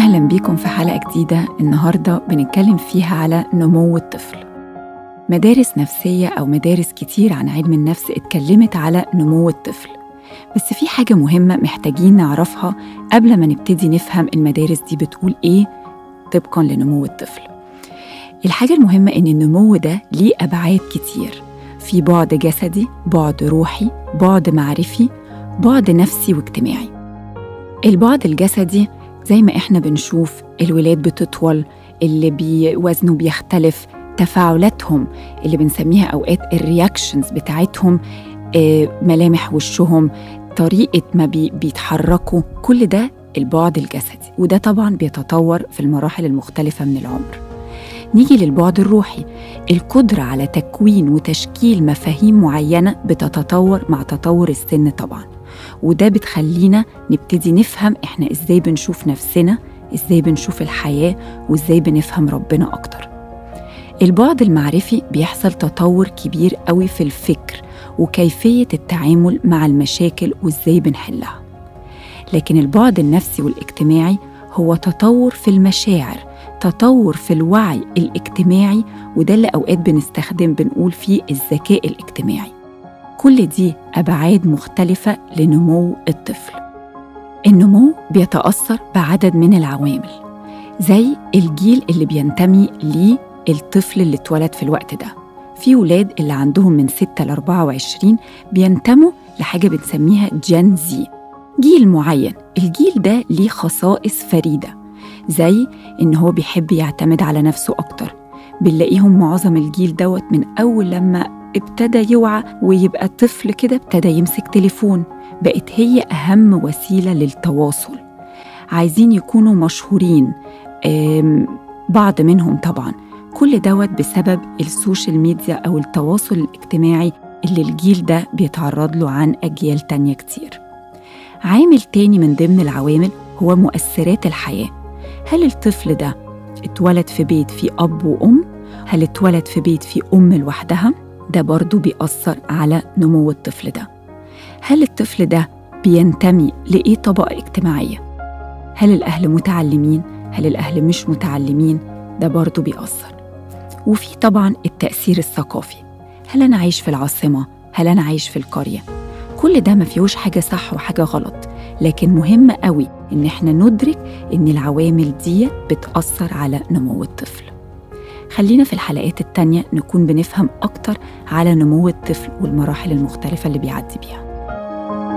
أهلا بيكم في حلقة جديدة النهاردة بنتكلم فيها على نمو الطفل مدارس نفسية أو مدارس كتير عن علم النفس اتكلمت على نمو الطفل بس في حاجة مهمة محتاجين نعرفها قبل ما نبتدي نفهم المدارس دي بتقول إيه طبقا لنمو الطفل الحاجة المهمة إن النمو ده ليه أبعاد كتير في بعد جسدي بعد روحي بعد معرفي بعد نفسي واجتماعي البعد الجسدي زي ما احنا بنشوف الولاد بتطول اللي بي وزنه بيختلف تفاعلاتهم اللي بنسميها اوقات الرياكشنز بتاعتهم آه، ملامح وشهم طريقه ما بي بيتحركوا كل ده البعد الجسدي وده طبعا بيتطور في المراحل المختلفه من العمر نيجي للبعد الروحي القدره على تكوين وتشكيل مفاهيم معينه بتتطور مع تطور السن طبعا وده بتخلينا نبتدي نفهم احنا ازاي بنشوف نفسنا ازاي بنشوف الحياه وازاي بنفهم ربنا اكتر البعد المعرفي بيحصل تطور كبير قوي في الفكر وكيفيه التعامل مع المشاكل وازاي بنحلها لكن البعد النفسي والاجتماعي هو تطور في المشاعر تطور في الوعي الاجتماعي وده اللي اوقات بنستخدم بنقول فيه الذكاء الاجتماعي كل دي ابعاد مختلفه لنمو الطفل النمو بيتاثر بعدد من العوامل زي الجيل اللي بينتمي ليه الطفل اللي اتولد في الوقت ده في ولاد اللي عندهم من 6 ل 24 بينتموا لحاجة بنسميها جين زي جيل معين الجيل ده ليه خصائص فريدة زي إن هو بيحب يعتمد على نفسه أكتر بنلاقيهم معظم الجيل دوت من أول لما ابتدى يوعى ويبقى طفل كده ابتدى يمسك تليفون بقت هي أهم وسيلة للتواصل عايزين يكونوا مشهورين آم، بعض منهم طبعا كل دوت بسبب السوشيال ميديا أو التواصل الاجتماعي اللي الجيل ده بيتعرض له عن أجيال تانية كتير عامل تاني من ضمن العوامل هو مؤثرات الحياة هل الطفل ده اتولد في بيت فيه أب وأم؟ هل اتولد في بيت فيه أم لوحدها؟ ده برضو بيأثر على نمو الطفل ده هل الطفل ده بينتمي لإيه طبقة اجتماعية؟ هل الأهل متعلمين؟ هل الأهل مش متعلمين؟ ده برضو بيأثر وفي طبعا التأثير الثقافي هل أنا عايش في العاصمة؟ هل أنا عايش في القرية؟ كل ده ما فيهوش حاجة صح وحاجة غلط لكن مهم قوي إن احنا ندرك إن العوامل دي بتأثر على نمو الطفل خلينا في الحلقات التانية نكون بنفهم أكتر على نمو الطفل والمراحل المختلفة اللي بيعدي بيها